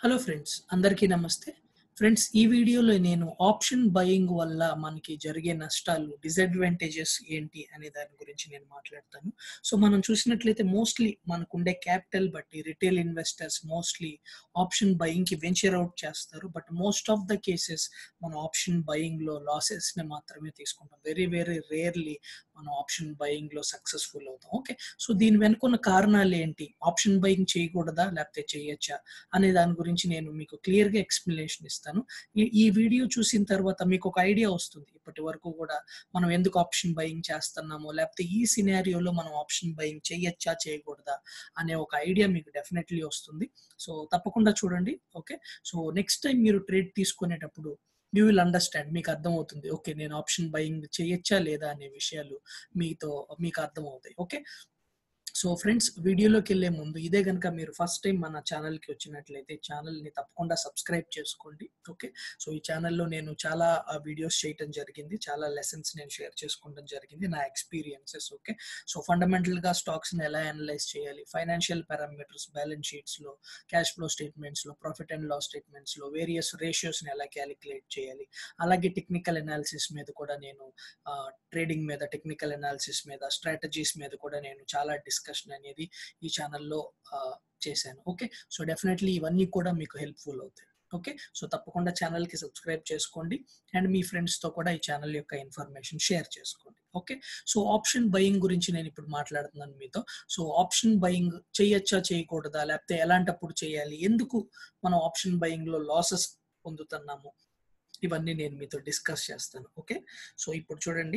hello friends అందరికీ నమస్తే friends ఈ వీడియోలో నేను ఆప్షన్ బయింగ్ వల్ల మనకి జరిగే నష్టాలు డిసడ్వాంటేజెస్ ఏంటి అనే దాని గురించి నేను మాట్లాడతాను సో మనం చూసినట్లయితే మోస్ట్లీ మనకుండే క్యాపిటల్ బట్టి retail investors mostly option buying కి వెంచర్ అవుట్ చేస్తారు but most of the cases మన ఆప్షన్ బయింగ్ లో లాసెస్ ని మాత్రమే తీసుకుంటాం వెరీ వెరీ రేర్లీ మనం ఆప్షన్ బయింగ్ లో సక్సెస్ఫుల్ అవుతాం ఓకే సో దీని వెనుకున్న కారణాలు ఏంటి ఆప్షన్ బయింగ్ చేయకూడదా లేకపోతే చేయొచ్చా అనే దాని గురించి నేను మీకు క్లియర్ గా ఎక్స్ప్లెనేషన్ ఇస్తాను ఈ- ఈ వీడియో చూసిన తర్వాత మీకు ఒక ఐడియా వస్తుంది ఇప్పటి వరకు కూడా మనం ఎందుకు ఆప్షన్ బయింగ్ చేస్తున్నామో లేకపోతే ఈ సినారియోలో మనం ఆప్షన్ బయింగ్ చేయొచ్చా చేయకూడదా అనే ఒక ఐడియా మీకు డెఫినెట్లీ వస్తుంది సో తప్పకుండా చూడండి ఓకే సో నెక్స్ట్ టైం మీరు ట్రేడ్ తీసుకునేటప్పుడు యూ విల్ అండర్స్టాండ్ మీకు అర్థమవుతుంది ఓకే నేను ఆప్షన్ బయింగ్ చేయొచ్చా లేదా అనే విషయాలు మీతో మీకు అర్థమవుతాయి ఓకే సో ఫ్రెండ్స్ వీడియోలోకి వెళ్ళే ముందు ఇదే కనుక మీరు ఫస్ట్ టైం మన ఛానల్కి వచ్చినట్లయితే ఛానల్ని తప్పకుండా సబ్స్క్రైబ్ చేసుకోండి ఓకే సో ఈ ఛానల్లో నేను చాలా వీడియోస్ చేయటం జరిగింది చాలా లెసన్స్ నేను షేర్ చేసుకోవడం జరిగింది నా ఎక్స్పీరియన్సెస్ ఓకే సో ఫండమెంటల్గా స్టాక్స్ని ఎలా అనలైజ్ చేయాలి ఫైనాన్షియల్ పారామీటర్స్ బ్యాలెన్స్ షీట్స్లో క్యాష్ ఫ్లో స్టేట్మెంట్స్లో ప్రాఫిట్ అండ్ లాస్ స్టేట్మెంట్స్లో వేరియస్ రేషియోస్ని ఎలా క్యాలిక్యులేట్ చేయాలి అలాగే టెక్నికల్ అనాలిసిస్ మీద కూడా నేను ట్రేడింగ్ మీద టెక్నికల్ అనాలిసిస్ మీద స్ట్రాటజీస్ మీద కూడా నేను చాలా డిస్కషన్ అనేది ఈ ఛానల్లో చేశాను ఓకే సో డెఫినెట్లీ ఇవన్నీ కూడా మీకు హెల్ప్ఫుల్ అవుతాయి ఓకే సో తప్పకుండా ఛానల్కి సబ్స్క్రైబ్ చేసుకోండి అండ్ మీ ఫ్రెండ్స్తో కూడా ఈ ఛానల్ యొక్క ఇన్ఫర్మేషన్ షేర్ చేసుకోండి ఓకే సో ఆప్షన్ బయింగ్ గురించి నేను ఇప్పుడు మాట్లాడుతున్నాను మీతో సో ఆప్షన్ బయింగ్ చేయొచ్చా చేయకూడదా లేకపోతే ఎలాంటప్పుడు చేయాలి ఎందుకు మనం ఆప్షన్ బయింగ్ లో లాసెస్ పొందుతున్నాము ఇవన్నీ నేను మీతో డిస్కస్ చేస్తాను ఓకే సో ఇప్పుడు చూడండి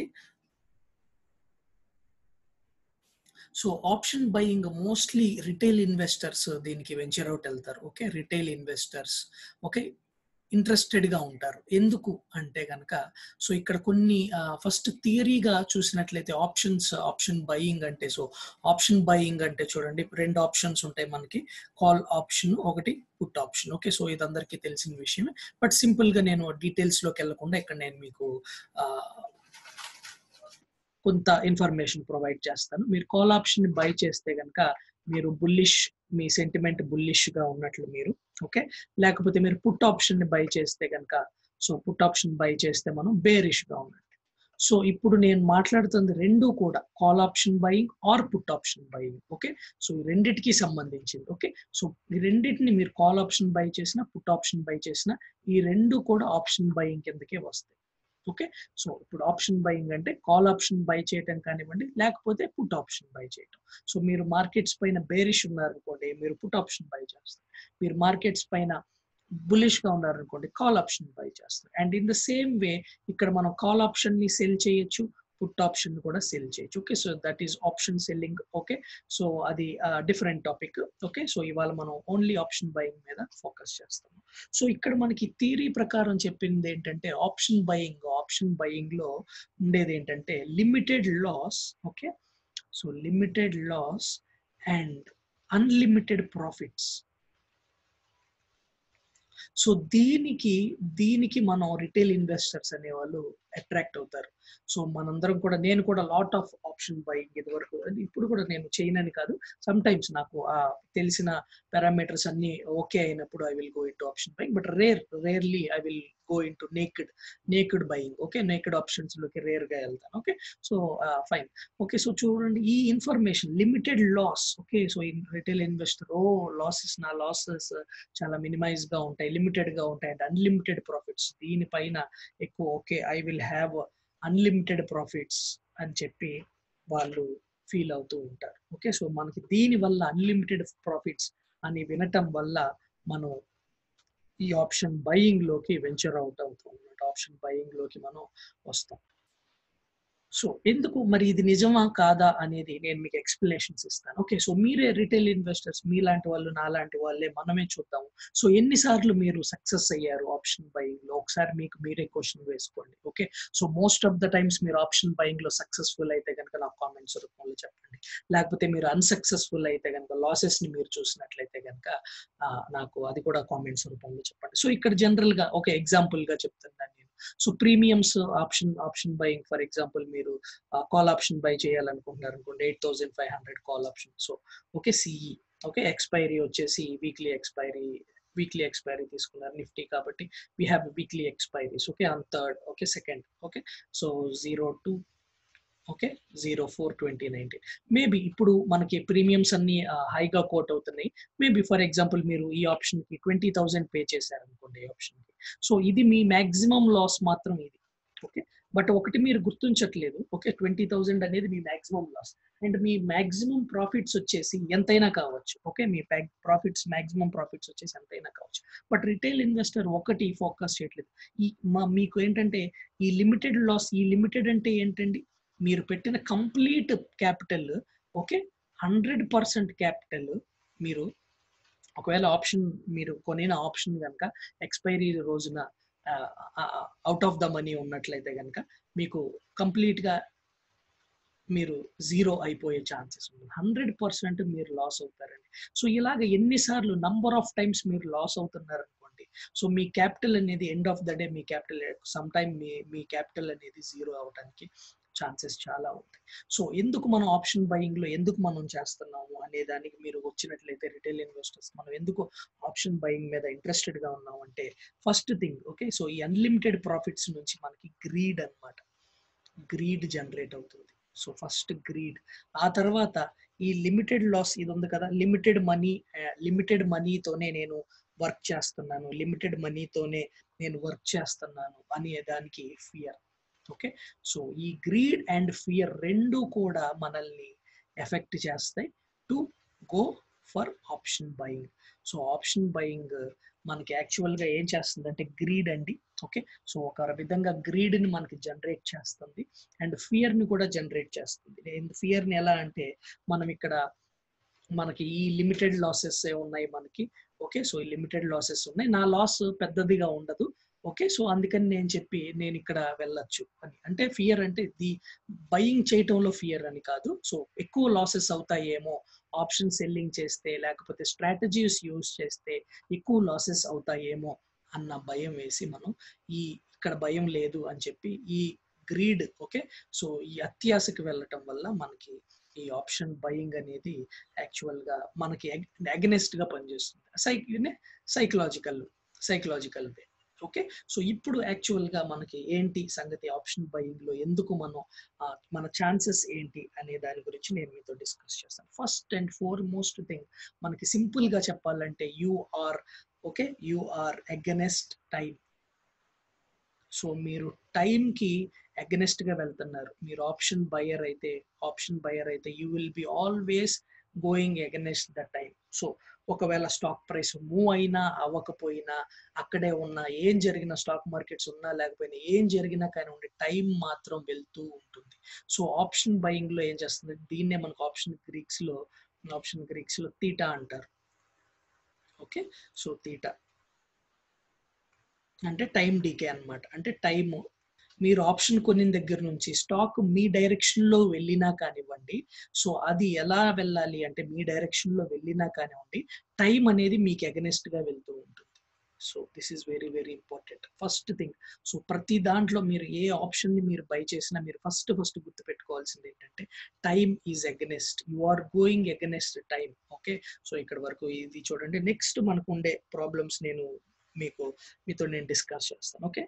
so option buying mostly retail investors దీనికి వెంచర్ అవుట్ వెళ్తారు okay retail investors okay interested గా ఉంటారు ఎందుకు అంటే కనుక సో ఇక్కడ కొన్ని ఫస్ట్ థియరీగా చూసినట్లయితే ఆప్షన్స్ ఆప్షన్ బయింగ్ అంటే సో ఆప్షన్ బయింగ్ అంటే చూడండి రెండు ఆప్షన్స్ ఉంటాయి మనకి కాల్ ఆప్షన్ ఒకటి పుట్ ఆప్షన్ ఓకే సో ఇది అందరికీ తెలిసిన విషయమే బట్ సింపుల్ గా నేను డీటెయిల్స్ లోకి వెళ్లకుండా ఇక్కడ నేను మీకు ఆ, కొంత ఇన్ఫర్మేషన్ ప్రొవైడ్ చేస్తాను మీరు కాల్ ఆప్షన్ బై చేస్తే కనుక మీరు బుల్లిష్ మీ సెంటిమెంట్ బుల్లిష్ గా ఉన్నట్లు మీరు ఓకే లేకపోతే మీరు పుట్ ఆప్షన్ ని బై చేస్తే కనుక సో పుట్ ఆప్షన్ బై చేస్తే మనం బేరిష్ గా ఉన్నట్టు సో ఇప్పుడు నేను మాట్లాడుతుంది రెండు కూడా call option buying or put option buying okay so ఈ రెండిటికి సంబంధించింది ఓకే సో ఈ రెండింటిని మీరు కాల్ ఆప్షన్ బై చేసిన పుట్ ఆప్షన్ బై చేసిన ఈ రెండు కూడా ఆప్షన్ బయింగ్ కిందకే వస్తాయి ఓకే సో ఇప్పుడు ఆప్షన్ బయింగ్ అంటే కాల్ ఆప్షన్ బై చేయటం కానివ్వండి లేకపోతే పుట్ ఆప్షన్ బై చేయటం సో మీరు మార్కెట్స్ పైన బేరిష్ ఉన్నారనుకోండి మీరు పుట్ ఆప్షన్ బై చేస్తారు మీరు మార్కెట్స్ పైన బులిష్ గా ఉన్నారనుకోండి కాల్ ఆప్షన్ బై చేస్తారు and in the same way ఇక్కడ మనం కాల్ ఆప్షన్ ని సెల్ చేయొచ్చు పుట్ ఆప్షన్ కూడా సెల్ చేయొచ్చు okay so that is option selling okay so అది డిఫరెంట్ టాపిక్ ఓకే సో ఇవాళ మనం ఓన్లీ ఆప్షన్ బయింగ్ మీద ఫోకస్ చేస్తాము సో ఇక్కడ మనకి థియరీ ప్రకారం చెప్పింది ఏంటంటే ఆప్షన్ బయింగ్ ఆప్షన్ బయింగ్ లో ఉండేది ఏంటంటే limited loss okay so limited loss and unlimited profits so దీనికి దీనికి మనం రిటైల్ ఇన్వెస్టర్స్ అనేవాళ్ళు అట్రాక్ట్ అవుతారు సో మనందరం కూడా నేను కూడా లాట్ ఆఫ్ ఆప్షన్ బయింగ్ ఇది వరకు ఇప్పుడు కూడా నేను చేయనని కాదు సమ్ టైమ్స్ నాకు ఆ తెలిసిన పారామీటర్స్ అన్ని ఓకే అయినప్పుడు I will go in to option buying but rare rarely I will go into naked naked buying okay naked options లోకి రేర్ గా వెళ్తాను okay so fine okay so చూడండి ఈ information limited loss okay so in retail investor ఓ losses నా losses చాలా minimise గా ఉంటాయి లిమిటెడ్ గా ఉంటాయి అండ్ అన్లిమిటెడ్ ప్రాఫిట్స్ దీనిపైన ఎక్కువ okay I will have unlimited profits అని చెప్పి వాళ్ళు ఫీల్ అవుతూ ఉంటారు ఓకే సో మనకి దీని వల్ల అన్లిమిటెడ్ ప్రాఫిట్స్ అని వినటం వల్ల మనం ఈ ఆప్షన్ బయింగ్ లోకి వెంచర్ అవుట్ అవుతాం అన్నమాట ఆప్షన్ బయింగ్ లోకి మనం వస్తాం సో ఎందుకు మరి ఇది నిజమా కాదా అనేది నేను మీకు ఎక్స్ప్లెనేషన్స్ ఇస్తాను ఓకే సో మీరే రిటైల్ ఇన్వెస్టర్స్ మీలాంటి వాళ్ళు నాలాంటి వాళ్ళే మనమే చూద్దాము సో ఎన్నిసార్లు మీరు సక్సెస్ అయ్యారు ఆప్షన్ బయింగ్ లో ఒకసారి మీకు మీరే క్వశ్చన్ వేసుకోండి okay so most of the times మీరు ఆప్షన్ బయింగ్ లో సక్సెస్ఫుల్ అయితే కనుక నాకు కామెంట్స్ రూపంలో చెప్పండి లేకపోతే మీరు అన్సక్సెస్ఫుల్ అయితే కనుక లాసెస్ ని మీరు చూసినట్లయితే కనుక నాకు అది కూడా కామెంట్స్ రూపంలో చెప్పండి సో ఇక్కడ జనరల్ గా ఒక ఎగ్జాంపుల్ గా చెప్తున్నాను నేను so premiums option option buying for example మీరు కాల్ ఆప్షన్ బై చేయాలనుకుంటున్నారు అనుకోండి eight thousand five hundred call option so okay CE okay expiry వచ్చేసి వీక్లీ ఎక్స్పైరీ వీక్లీ ఎక్స్పైరీ తీసుకున్నారు నిఫ్టీ కాబట్టి we have weekly expiries okay on third okay second okay so zero two okay zero four twenty nineteen maybe ఇప్పుడు మనకి premiums అన్ని హైగా coat అవుతున్నాయి maybe for example మీరు ఈ ఆప్షన్కి ట్వంటీ థౌసండ్ పే చేశారనుకోండి ఈ ఆప్షన్కి సో ఇది మీ మ్యాక్సిమం లాస్ మాత్రం ఇది ఓకే బట్ ఒకటి మీరు గుర్తుంచట్లేదు ఓకే ట్వంటీ థౌసండ్ అనేది మీ మ్యాక్సిమం లాస్ అండ్ మీ మ్యాక్సిమం ప్రాఫిట్స్ వచ్చేసి ఎంతైనా కావచ్చు ఓకే మీ ప్రాఫిట్స్ మ్యాక్సిమం ప్రాఫిట్స్ వచ్చేసి ఎంతైనా కావచ్చు బట్ రిటైల్ ఇన్వెస్టర్ ఒకటి ఫోకస్ చేయట్లేదు ఈ మా మీకు ఏంటంటే ఈ లిమిటెడ్ లాస్ ఈ లిమిటెడ్ అంటే ఏంటండి మీరు పెట్టిన complete capital okay hundred percent capital మీరు ఒకవేళ ఆప్షన్ మీరు కొనిన ఆప్షన్ కనుక ఎక్స్పైరీ రోజున అవుట్ ఆఫ్ ద మనీ ఉన్నట్లయితే కనుక మీకు కంప్లీట్గా మీరు జీరో అయిపోయే ఛాన్సెస్ ఉంది హండ్రెడ్ పర్సెంట్ మీరు లాస్ అవుతారండి సో ఇలాగ ఎన్నిసార్లు నంబర్ ఆఫ్ టైమ్స్ మీరు లాస్ అవుతున్నారు అనుకోండి సో మీ క్యాపిటల్ అనేది ఎండ్ ఆఫ్ ద డే మీ క్యాపిటల్ సమ్ టైమ్ మీ మీ క్యాపిటల్ అనేది జీరో అవడానికి ఛాన్సెస్ చాలా ఉంటాయి సో ఎందుకు మనం ఆప్షన్ బయింగ్ లో ఎందుకు మనం చేస్తున్నాము అనే దానికి మీరు వచ్చినట్లయితే రిటైల్ ఇన్వెస్టర్స్ మనం ఎందుకు ఆప్షన్ బయింగ్ మీద ఇంట్రెస్టెడ్ గా ఉన్నాం అంటే ఫస్ట్ థింగ్ ఓకే సో ఈ అన్లిమిటెడ్ ప్రాఫిట్స్ నుంచి మనకి గ్రీడ్ అనమాట గ్రీడ్ జనరేట్ అవుతుంది సో ఫస్ట్ గ్రీడ్ ఆ తర్వాత ఈ లిమిటెడ్ లాస్ ఇది ఉంది కదా లిమిటెడ్ మనీ లిమిటెడ్ మనీతోనే నేను వర్క్ చేస్తున్నాను లిమిటెడ్ మనీతోనే నేను వర్క్ చేస్తున్నాను అనే దానికి ఫియర్ ఓకే సో ఈ గ్రీడ్ అండ్ ఫియర్ రెండు కూడా మనల్ని ఎఫెక్ట్ చేస్తాయి to go for option buying so option buying మనకి యాక్చువల్గా ఏం చేస్తుంది అంటే గ్రీడ్ అండి ఓకే సో ఒక విధంగా గ్రీడ్ని మనకి జనరేట్ చేస్తుంది అండ్ ఫియర్ని కూడా జనరేట్ చేస్తుంది ఫియర్ని ఎలా అంటే మనం ఇక్కడ మనకి ఈ లిమిటెడ్ లాసెస్ ఉన్నాయి మనకి ఓకే సో ఈ లిమిటెడ్ లాసెస్ ఉన్నాయి నా లాస్ పెద్దదిగా ఉండదు ఓకే సో అందుకని నేను చెప్పి నేను ఇక్కడ వెళ్ళొచ్చు అని అంటే ఫియర్ అంటే ది బయింగ్ చేయటంలో ఫియర్ అని కాదు సో ఎక్కువ లాసెస్ అవుతాయేమో ఆప్షన్ సెల్లింగ్ చేస్తే లేకపోతే స్ట్రాటజీస్ యూస్ చేస్తే ఎక్కువ లాసెస్ అవుతాయేమో అన్న భయం వేసి మనం ఈ ఇక్కడ భయం లేదు అని చెప్పి ఈ గ్రీడ్ ఓకే సో ఈ అత్యాశకి వెళ్ళటం వల్ల మనకి ఈ ఆప్షన్ బయింగ్ అనేది యాక్చువల్గా మనకి అగనెస్ట్ గా పనిచేస్తుంది psy psychological psychological way okay so ఇప్పుడు యాక్చువల్ గా మనకి ఏంటి సంగతి ఆప్షన్ బయింగ్ లో ఎందుకు మనం మన ఛాన్సెస్ ఏంటి అనే దాని గురించి నేను మీతో డిస్కస్ చేస్తాను first and foremost thing మనకి సింపుల్ గా చెప్పాలంటే you are okay you are against time so మీరు టైంకి అగెనెస్ట్ గా వెళ్తున్నారు మీరు ఆప్షన్ బయర్ అయితే ఆప్షన్ బయర్ అయితే you will be always going against the time so ఒకవేళ స్టాక్ ప్రైస్ మూవ్ అయినా అవ్వకపోయినా అక్కడే ఉన్న ఏం జరిగిన స్టాక్ మార్కెట్స్ ఉన్నా లేకపోయినా ఏం జరిగినా కానివ్వండి టైం మాత్రం వెళ్తూ ఉంటుంది సో ఆప్షన్ బయింగ్ లో ఏం చేస్తుంది దీన్నే మనకు ఆప్షన్ గ్రీక్స్ లో ఆప్షన్ గ్రీక్స్ లో తీటా అంటారు ఓకే సో తీటా అంటే టైం డీకే అనమాట అంటే టైం మీరు ఆప్షన్ కొనిన దగ్గర నుంచి స్టాక్ మీ డైరెక్షన్ లో వెళ్ళినా కానివ్వండి సో అది ఎలా వెళ్ళాలి అంటే మీ డైరెక్షన్ లో వెళ్ళినా కానివ్వండి టైం అనేది మీకు అగెనెస్ట్ గా వెళ్తూ ఉంటుంది so this is very very important first thing so ప్రతి దాంట్లో మీరు ఏ ఆప్షన్ ని మీరు బై చేసినా మీరు ఫస్ట్ ఫస్ట్ గుర్తు పెట్టుకోవాల్సింది ఏంటంటే time is against you are going against time okay so ఇక్కడ వరకు ఇది చూడండి నెక్స్ట్ మనకు ఉండే ప్రాబ్లమ్స్ నేను మీకు మీతో నేను డిస్కస్ చేస్తాను okay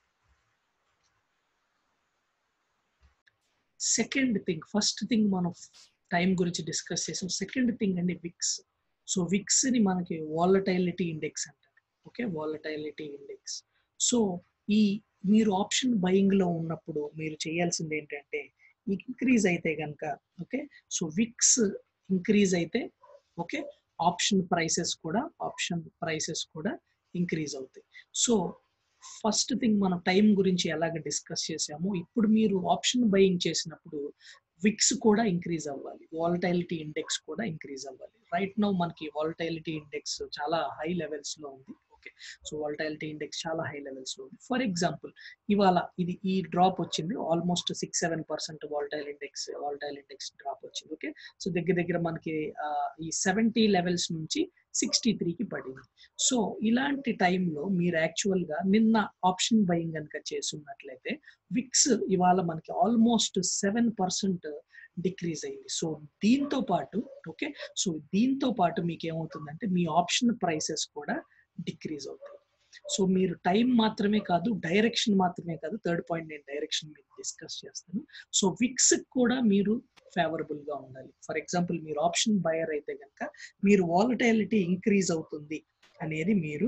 second thing first thing మనం టైం గురించి డిస్కస్ చేసాం సెకండ్ థింగ్ అండి విక్స్ సో విక్స్ ని మనకి వాలటైలిటీ ఇండెక్స్ అంటారు ఓకే వాలటైలిటీ ఇండెక్స్ సో ఈ మీరు ఆప్షన్ బయింగ్ లో ఉన్నప్పుడు మీరు చేయాల్సింది ఏంటంటే ఇంక్రీజ్ అయితే కనుక ఓకే సో విక్స్ ఇంక్రీజ్ అయితే ఓకే ఆప్షన్ ప్రైసెస్ కూడా ఆప్షన్ ప్రైసెస్ కూడా ఇంక్రీజ్ అవుతాయి సో ఫస్ట్ థింగ్ మనం టైం గురించి ఎలాగ డిస్కస్ చేసామో ఇప్పుడు మీరు ఆప్షన్ బయింగ్ చేసినప్పుడు విక్స్ కూడా ఇంక్రీజ్ అవ్వాలి వాలటైలిటీ ఇండెక్స్ కూడా ఇంక్రీజ్ అవ్వాలి రైట్ నౌ మనకి వాలటైలిటీ ఇండెక్స్ చాలా హై లెవెల్స్ లో ఉంది ఓకే సో వాలటైలిటీ ఇండెక్స్ చాలా హై లెవెల్స్ లో ఉంది ఫర్ ఎగ్జాంపుల్ ఇవాళ ఇది ఈ డ్రాప్ వచ్చింది almost six seven percent volatile index volatile index drop వచ్చింది ఓకే సో దగ్గర దగ్గర మనకి ఈ సెవెంటీ లెవెల్స్ నుంచి సిక్స్టీ త్రీకి పడింది సో ఇలాంటి టైంలో మీరు యాక్చువల్గా నిన్న ఆప్షన్ బయింగ్ కనుక చేస్తున్నట్లయితే విక్స్ ఇవాళ మనకి ఆల్మోస్ట్ సెవెన్ పర్సెంట్ డిక్రీజ్ అయింది సో దీంతో పాటు ఓకే సో దీంతో పాటు మీకు ఏమవుతుందంటే మీ ఆప్షన్ ప్రైసెస్ కూడా డిక్రీజ్ అవుతాయి సో మీరు టైం మాత్రమే కాదు డైరెక్షన్ మాత్రమే కాదు థర్డ్ పాయింట్ నేను డైరెక్షన్ మీద డిస్కస్ చేస్తాను సో విక్స్ కూడా మీరు ఫేవరబుల్ గా ఉండాలి ఫర్ ఎగ్జాంపుల్ మీరు ఆప్షన్ బయర్ అయితే కనుక మీరు వాలటైలిటీ ఇంక్రీజ్ అవుతుంది అనేది మీరు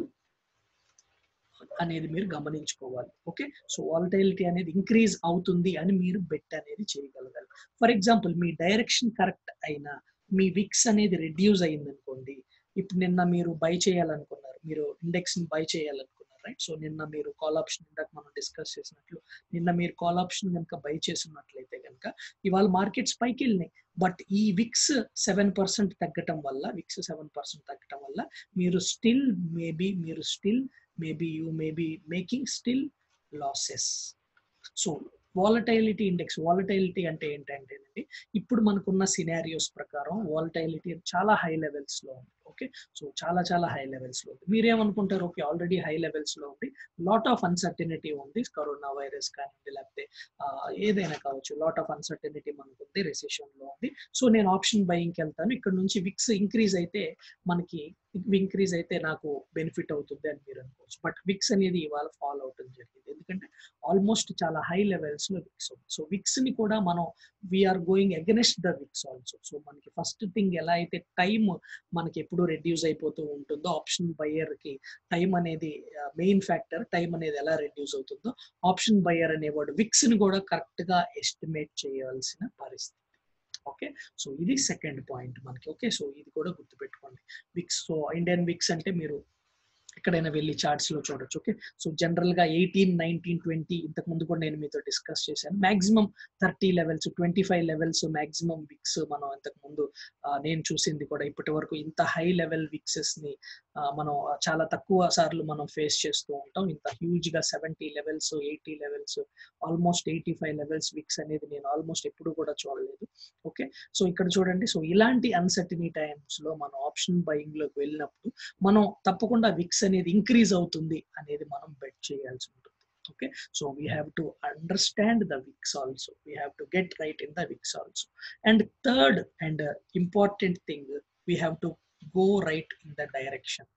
అనేది మీరు గమనించుకోవాలి ఓకే సో వాలటైలిటీ అనేది ఇంక్రీజ్ అవుతుంది అని మీరు బెట్ అనేది చేయగలగాలి ఫర్ ఎగ్జాంపుల్ మీ డైరెక్షన్ కరెక్ట్ అయినా మీ విక్స్ అనేది రెడ్యూస్ అయింది అనుకోండి ఇప్పుడు నిన్న మీరు బై చేయాలనుకున్నారు మీరు ఇండెక్స్ ని బై చేయాలనుకున్నారు రైట్ సో నిన్న మీరు కాల్ ఆప్షన్ ఇందాక మనం డిస్కస్ చేసినట్లు నిన్న మీరు కాల్ ఆప్షన్ కనుక బై చేసినట్లయితే కనుక ఇవాళ మార్కెట్స్ పైకి వెళ్ళినాయి బట్ ఈ విక్స్ సెవెన్ పర్సెంట్ తగ్గటం వల్ల విక్స్ సెవెన్ పర్సెంట్ తగ్గటం వల్ల మీరు స్టిల్ మేబీ మీరు still maybe you maybe making still losses so volatility index volatility అంటే ఏంటంటేనండి ఇప్పుడు మనకున్న సినారియోస్ ప్రకారం వాలటైలిటీ చాలా హై లెవెల్స్ లో ఉంది ఓకే సో చాలా చాలా హై లెవెల్స్ లో ఉంది మీరేమనుకుంటారు ఓకే ఆల్రెడీ హై లెవెల్స్ లో ఉంది లాట్ ఆఫ్ అన్సర్టనిటీ ఉంది కరోనా వైరస్ కానివ్వండి లేకపోతే ఏదైనా కావచ్చు లాట్ ఆఫ్ అన్సర్టనిటీ మనకు ఉంది రెసెషన్ లో ఉంది సో నేను ఆప్షన్ బయింగ్కి వెళ్తాను ఇక్కడ నుంచి విక్స్ ఇంక్రీజ్ అయితే మనకి ఇంక్రీజ్ అయితే నాకు బెనిఫిట్ అవుతుంది అని మీరు అనుకోవచ్చు బట్ విక్స్ అనేది ఇవాళ ఫాలో అవటం జరిగింది ఎందుకంటే ఆల్మోస్ట్ చాలా హై లెవెల్స్ లో విక్స్ ఉంది సో విక్స్ ని కూడా మనం we're going against the VIX also so మనకి ఫస్ట్ థింగ్ ఎలా అయితే టైం మనకి ఎప్పుడు రెడ్యూస్ అయిపోతూ ఉంటుందో ఆప్షన్ బయ్యర్ కి టైం అనేది మెయిన్ ఫ్యాక్టర్ టైం అనేది ఎలా రెడ్యూస్ అవుతుందో ఆప్షన్ బయ్యర్ అనేవాడు విక్స్ ని కూడా కరెక్ట్ గా ఎస్టిమేట్ చేయవలసిన పరిస్థితి ఓకే సో ఇది సెకండ్ పాయింట్ మనకి ఓకే సో ఇది కూడా గుర్తుపెట్టుకోండి విక్స్ సో ఇండియన్ విక్స్ అంటే మీరు ఎక్కడైనా వెళ్ళి చార్ట్స్ లో చూడొచ్చు ఓకే సో జనరల్ గా ఎయిటీన్ నైన్టీన్ ట్వంటీ ఇంతకు ముందు కూడా నేను మీతో డిస్కస్ చేశాను maximum thirty levels twenty five levels maximum VIX మనం ఇంతకు ముందు నేను చూసింది కూడా ఇప్పటి వరకు ఇంత హై లెవెల్ విక్సెస్ ని మనం చాలా తక్కువ సార్లు మనం ఫేస్ చేస్తూ ఉంటాం ఇంత హ్యూజ్ గా seventy levels eighty levels almost eighty five levels VIX అనేది నేను ఆల్మోస్ట్ ఎప్పుడు కూడా చూడలేదు ఓకే సో ఇక్కడ చూడండి సో ఇలాంటి అన్సర్టినీ టైమ్స్ లో మనం ఆప్షన్ బయింగ్ లోకి వెళ్ళినప్పుడు మనం తప్పకుండా విక్స్ అనేది ఇంక్రీజ్ అవుతుంది అనేది మనం బెట్ చేయాల్సి ఉంటుంది okay so we have to understand the wix also we have to get right in the wix also and third and uh, important thing we have to go right in the direction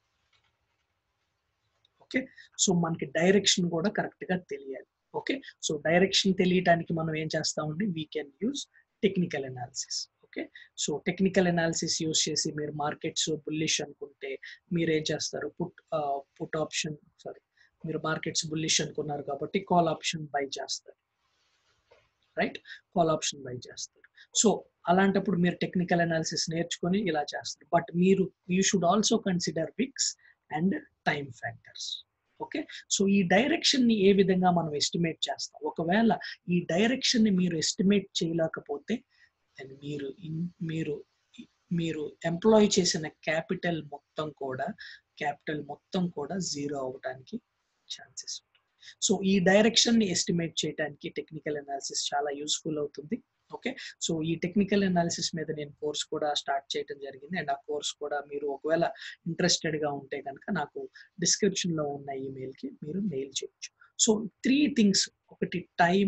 okay so మనకి direction కూడా correct గా తెలియాలి okay so direction తెలియటానికి మనం ఏం చేస్తామండి we can use technical analysis okay so technical analysis use చేసి మీరు మార్కెట్స్ బుల్లిష్ అనుకుంటే మీరు ఏం చేస్తారు పుట్ పుట్ ఆప్షన్ సారీ మీరు మార్కెట్స్ బుల్లిష్ అనుకున్నారు కాబట్టి కాల్ ఆప్షన్ బై చేస్తారు రైట్ కాల్ ఆప్షన్ బై చేస్తారు సో అలాంటప్పుడు మీరు టెక్నికల్ అనాలిసిస్ నేర్చుకొని ఇలా చేస్తారు బట్ మీరు you should also consider Vicks and time factors okay so ఈ డైరెక్షన్ ని ఏ విధంగా మనం ఎస్టిమేట్ చేస్తాం ఒకవేళ ఈ డైరెక్షన్ ని మీరు ఎస్టిమేట్ చేయలేకపోతే మీరు మీరు మీరు ఎంప్లాయ్ చేసిన క్యాపిటల్ మొత్తం కూడా క్యాపిటల్ మొత్తం కూడా జీరో అవడానికి ఛాన్సెస్ ఉంటాయి సో ఈ డైరెక్షన్ ని ఎస్టిమేట్ చేయడానికి టెక్నికల్ అనాలిసిస్ చాలా యూస్ఫుల్ అవుతుంది ఓకే సో ఈ టెక్నికల్ అనాలిసిస్ మీద నేను కోర్స్ కూడా స్టార్ట్ చేయడం జరిగింది అండ్ ఆ కోర్స్ కూడా మీరు ఒకవేళ ఇంట్రెస్టెడ్ గా ఉంటే కనుక నాకు డిస్క్రిప్షన్ లో ఉన్న ఈమెయిల్ కి మీరు మెయిల్ చేయొచ్చు సో త్రీ థింగ్స్ ఒకటి టైం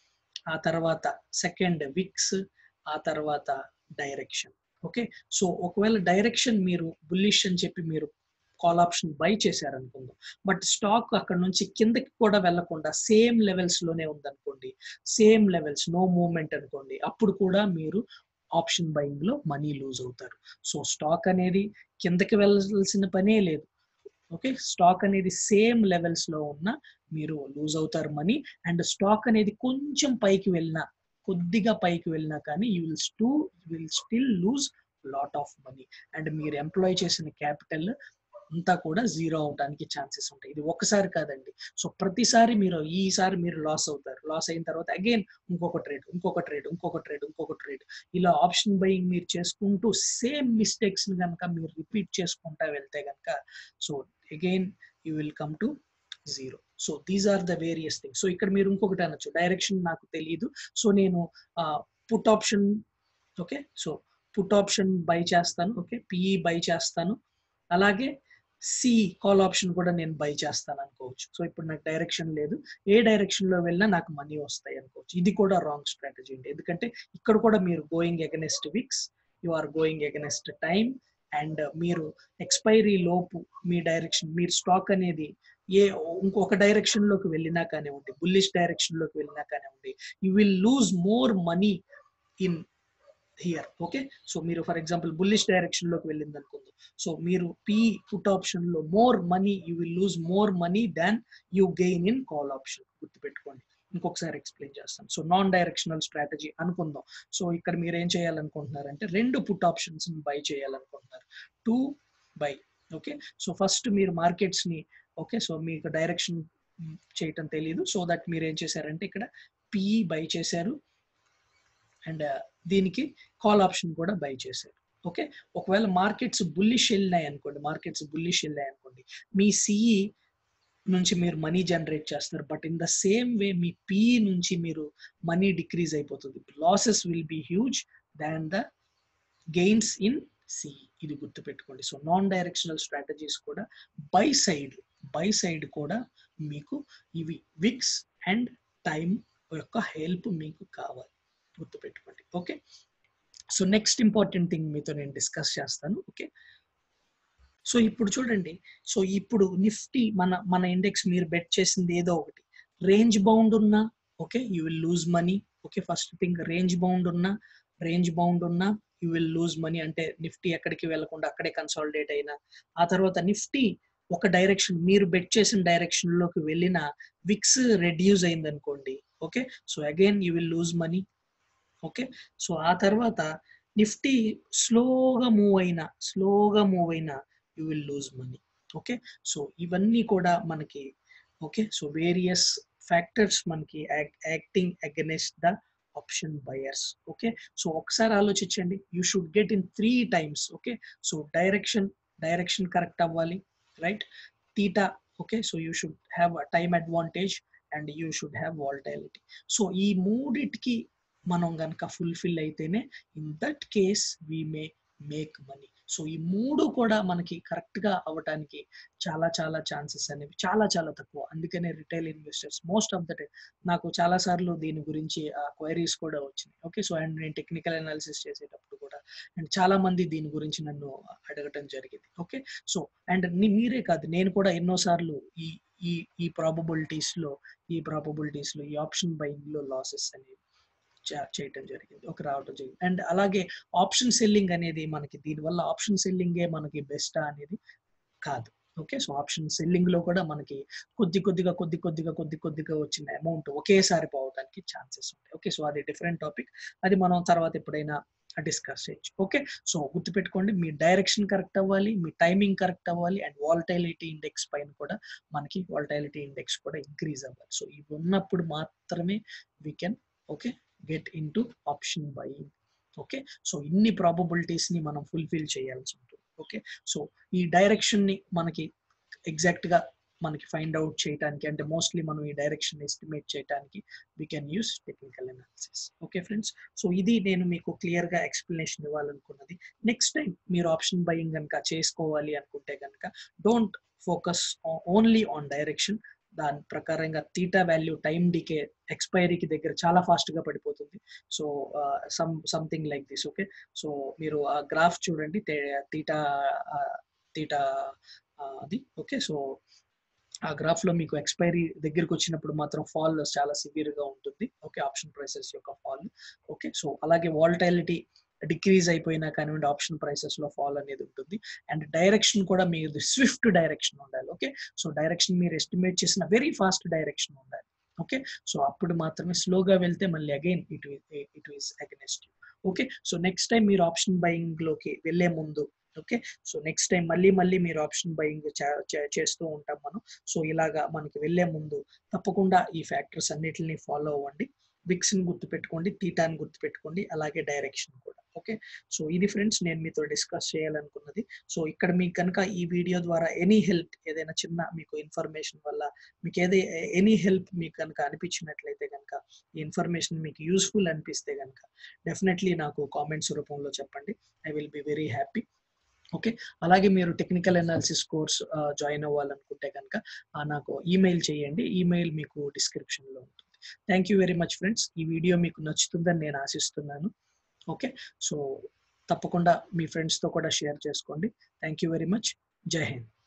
ఆ తర్వాత సెకండ్ విక్స్ ఆ తర్వాత డైరెక్షన్ ఓకే సో ఒకవేళ డైరెక్షన్ మీరు బుల్లిష్ అని చెప్పి మీరు కాల్ ఆప్షన్ బై చేశారనుకుందాం బట్ స్టాక్ అక్కడ నుంచి కిందకి కూడా వెళ్లకుండా సేమ్ లెవెల్స్ లోనే ఉందనుకోండి సేమ్ లెవెల్స్ నో మూవ్మెంట్ అనుకోండి అప్పుడు కూడా మీరు ఆప్షన్ బయింగ్ లో మనీ లూజ్ అవుతారు సో స్టాక్ అనేది కిందకి వెళ్ళాల్సిన పనే లేదు ఓకే స్టాక్ అనేది సేమ్ లెవెల్స్ లో ఉన్న మీరు లూజ్ అవుతారు మనీ అండ్ స్టాక్ అనేది కొంచెం పైకి వెళ్ళినా కొద్దిగా పైకి వెళ్ళినా కానీ యూ విల్ స్టూ will still lose lot of money and మీరు ఎంప్లాయ్ చేసిన క్యాపిటల్ అంతా కూడా జీరో అవడానికి ఛాన్సెస్ ఉంటాయి ఇది ఒకసారి కాదండి సో ప్రతిసారి మీరు ఈసారి మీరు లాస్ అవుతారు లాస్ అయిన తర్వాత అగైన్ ఇంకొక ట్రేడ్ ఇంకొక ట్రేడ్ ఇంకొక ట్రేడ్ ఇంకొక ట్రేడ్ ఇలా ఆప్షన్ బయింగ్ మీరు చేసుకుంటూ సేమ్ మిస్టేక్స్ కనుక మీరు రిపీట్ చేసుకుంటా వెళ్తే కనుక so again you will come to zero so these are the various things so ఇక్కడ మీరు ఇంకొకటి అనొచ్చు డైరెక్షన్ నాకు తెలియదు సో నేను put option okay so put option buy చేస్తాను ఓకే పిఈ బై చేస్తాను అలాగే సి కాల్ ఆప్షన్ కూడా నేను బై చేస్తాను అనుకోవచ్చు సో ఇప్పుడు నాకు డైరెక్షన్ లేదు ఏ డైరెక్షన్ లో వెళ్ళినా నాకు మనీ వస్తాయి అనుకోవచ్చు ఇది కూడా రాంగ్ స్ట్రాటజీ అండి ఎందుకంటే ఇక్కడ కూడా మీరు going against VIX you are going against time and మీరు ఎక్స్పైరీ లోపు మీ డైరెక్షన్ మీరు స్టాక్ అనేది ఏ ఇంకొక డైరెక్షన్ లోకి వెళ్ళినా కానివ్వండి బుల్లిష్ డైరెక్షన్ లోకి వెళ్ళినా కానివ్వండి you will lose more money in here okay so మీరు ఫర్ ఎగ్జాంపుల్ బుల్లిష్ డైరెక్షన్ లోకి వెళ్ళింది అనుకుందాం సో మీరు పి పుట్ ఆప్షన్ లో more money you will lose more money than you gain in call option గుర్తుపెట్టుకోండి ఇంకొకసారి ఎక్స్ప్లెయిన్ చేస్తాను so non directional strategy అనుకుందాం సో ఇక్కడ మీరు ఏం చేయాలనుకుంటున్నారంటే రెండు పుట్ ఆప్షన్స్ బై చేయాలనుకుంటున్నారు two buy okay so first మీరు మార్కెట్స్ ని ఓకే సో మీకు డైరెక్షన్ చేయటం తెలియదు సో దట్ మీరు ఏం చేశారంటే ఇక్కడ పిఈ బై చేశారు అండ్ దీనికి కాల్ ఆప్షన్ కూడా బై చేశారు ఓకే ఒకవేళ మార్కెట్స్ బుల్లిష్ వెళ్ళినాయి అనుకోండి మార్కెట్స్ బుల్లిష్ వెళ్ళాయి అనుకోండి మీ సిఈ నుంచి మీరు మనీ జనరేట్ చేస్తారు but in the same way మీ పిఈ నుంచి మీరు మనీ డిక్రీజ్ అయిపోతుంది losses will be huge than the gains in CE ఇది గుర్తుపెట్టుకోండి సో నాన్ డైరెక్షనల్ స్ట్రాటజీస్ కూడా బై సైడ్ బై సైడ్ కూడా మీకు ఇవి విక్స్ అండ్ టైం యొక్క హెల్ప్ మీకు కావాలి గుర్తుపెట్టుకోండి okay so next important thing మీతో నేను డిస్కస్ చేస్తాను ఓకే సో ఇప్పుడు చూడండి సో ఇప్పుడు నిఫ్టీ మన మన ఇండెక్స్ మీరు బెట్ చేసింది ఏదో ఒకటి రేంజ్ బౌండ్ ఉన్నా okay you will lose money okay first thing range bound ఉన్నా రేంజ్ బౌండ్ ఉన్నా యూ విల్ లూజ్ మనీ అంటే నిఫ్టీ ఎక్కడికి వెళ్లకుండా అక్కడే కన్సాలిడేట్ అయినా ఆ తర్వాత నిఫ్టీ ఒక డైరెక్షన్ మీరు బెట్ చేసిన డైరెక్షన్ లోకి వెళ్ళిన విక్స్ రెడ్యూస్ అయింది అనుకోండి okay so again you will lose money okay so ఆ తర్వాత నిఫ్టీ స్లోగా మూవ్ అయినా స్లోగా మూవ్ అయినా you will lose money okay so ఇవన్నీ కూడా మనకి ఓకే సో వేరియస్ ఫ్యాక్టర్స్ మనకి acting against the option buyers okay so ఒకసారి ఆలోచించండి you should get in three times okay so direction direction correct అవ్వాలి right theta okay so you should have a time advantage and you should have volatility so ఈ మూడిటికి మనం కనుక fulfil అయితేనే in that case we may make money so ఈ మూడు కూడా మనకి కరెక్ట్ గా అవ్వటానికి చాలా చాలా ఛాన్సెస్ అనేవి చాలా చాలా తక్కువ అందుకనే retail investors most of the time నాకు చాలా సార్లు దీని గురించి క్వైరీస్ కూడా వచ్చినాయి ఓకే సో అండ్ నేను టెక్నికల్ అనాలిసిస్ చేసేటప్పుడు కూడా అండ్ చాలా మంది దీని గురించి నన్ను అడగటం జరిగింది ఓకే సో అండ్ మీరే కాదు నేను కూడా ఎన్నో సార్లు ఈ ఈ ఈ ప్రాబబిలిటీస్ లో ఈ ప్రాబబిలిటీస్ లో ఈ ఆప్షన్ బయింగ్ లో లాసెస్ అనేవి చేయటం జరిగింది ఒక రావటం జరిగింది అండ్ అలాగే ఆప్షన్ సెల్లింగ్ అనేది మనకి దీనివల్ల ఆప్షన్ సెల్లింగే మనకి బెస్టా అనేది కాదు ఓకే సో ఆప్షన్ సెల్లింగ్ లో కూడా మనకి కొద్ది కొద్దిగా కొద్ది కొద్దిగా కొద్ది కొద్దిగా వచ్చిన అమౌంట్ ఒకేసారి పోవడానికి ఛాన్సెస్ ఉంటాయి ఓకే సో అది డిఫరెంట్ టాపిక్ అది మనం తర్వాత ఎప్పుడైనా డిస్కస్ చేయొచ్చు ఓకే సో గుర్తుపెట్టుకోండి మీ డైరెక్షన్ కరెక్ట్ అవ్వాలి మీ టైమింగ్ కరెక్ట్ అవ్వాలి అండ్ వాల్టైలిటీ ఇండెక్స్ పైన కూడా మనకి వాల్టైలిటీ ఇండెక్స్ కూడా ఇంక్రీజ్ అవ్వాలి సో ఇవి ఉన్నప్పుడు మాత్రమే we can okay get in to option buying okay so ఇన్ని ప్రాబబిలిటీస్ ని మనం ఫుల్ఫిల్ చేయాల్సి ఉంటుంది ఓకే సో ఈ డైరెక్షన్ ని మనకి ఎగ్జాక్ట్ గా మనకి ఫైండ్ అవుట్ చేయడానికి అంటే మోస్ట్లీ మనం ఈ డైరెక్షన్ ఎస్టిమేట్ చేయడానికి we can use technical analysis okay friends so ఇది నేను మీకు క్లియర్ గా ఎక్స్ప్లెనేషన్ ఇవ్వాలనుకున్నది నెక్స్ట్ టైం మీరు ఆప్షన్ బయింగ్ కనుక చేసుకోవాలి అనుకుంటే కనుక don't focus only on direction దాని ప్రకారంగా తీటా వాల్యూ టైం డికే ఎక్స్పైరీకి దగ్గర చాలా ఫాస్ట్ గా పడిపోతుంది so some something like this okay so మీరు ఆ గ్రాఫ్ చూడండి తీటా తీటా అది ఓకే సో ఆ గ్రాఫ్ లో మీకు ఎక్స్పైరీ దగ్గరికి వచ్చినప్పుడు మాత్రం ఫాల్ చాలా సివియర్ గా ఉంటుంది ఓకే ఆప్షన్ ప్రైసెస్ యొక్క ఫాల్ ఓకే సో అలాగే వాల్టైలిటీ డిక్రీజ్ అయిపోయినా కానివ్వండి ఆప్షన్ ప్రైసెస్ లో ఫాల్ అనేది ఉంటుంది అండ్ డైరెక్షన్ కూడా మీరు స్విఫ్ట్ డైరెక్షన్ ఉండాలి ఓకే సో డైరెక్షన్ మీరు ఎస్టిమేట్ చేసిన వెరీ ఫాస్ట్ డైరెక్షన్ ఉండాలి ఓకే సో అప్పుడు మాత్రమే స్లోగా వెళ్తే మళ్ళీ again it it is against okay so next time మీరు ఆప్షన్ బయింగ్ లోకి వెళ్లే ముందు ఓకే సో నెక్స్ట్ టైం మళ్ళీ మళ్ళీ మీరు ఆప్షన్ బయింగ్ చేస్తూ ఉంటాం మనం సో ఇలాగా మనకి వెళ్లే ముందు తప్పకుండా ఈ ఫ్యాక్టర్స్ అన్నిటిని ఫాలో అవ్వండి విక్స్ ని గుర్తుపెట్టుకోండి తీటాని గుర్తుపెట్టుకోండి అలాగే డైరెక్షన్ కూడా ఓకే సో ఇది ఫ్రెండ్స్ నేను మీతో డిస్కస్ చేయాలనుకున్నది సో ఇక్కడ మీకు కనుక ఈ వీడియో ద్వారా ఎనీ హెల్ప్ ఏదైనా చిన్న మీకు ఇన్ఫర్మేషన్ వల్ల మీకు ఏదే ఎనీ హెల్ప్ మీకు కనుక అనిపించినట్లయితే కనుక ఈ ఇన్ఫర్మేషన్ మీకు యూస్ఫుల్ అనిపిస్తే కనుక డెఫినెట్లీ నాకు కామెంట్స్ రూపంలో చెప్పండి I will be very happy okay అలాగే మీరు టెక్నికల్ అనాలిసిస్ కోర్స్ జాయిన్ అవ్వాలనుకుంటే కనుక నాకు ఈమెయిల్ చేయండి ఈమెయిల్ మీకు డిస్క్రిప్షన్లో ఉంటుంది thank you very much friends ఈ వీడియో మీకు నచ్చుతుందని నేను ఆశిస్తున్నాను ఓకే సో తప్పకుండా మీ ఫ్రెండ్స్తో కూడా షేర్ చేసుకోండి థ్యాంక్ యూ వెరీ మచ్ జై హింద్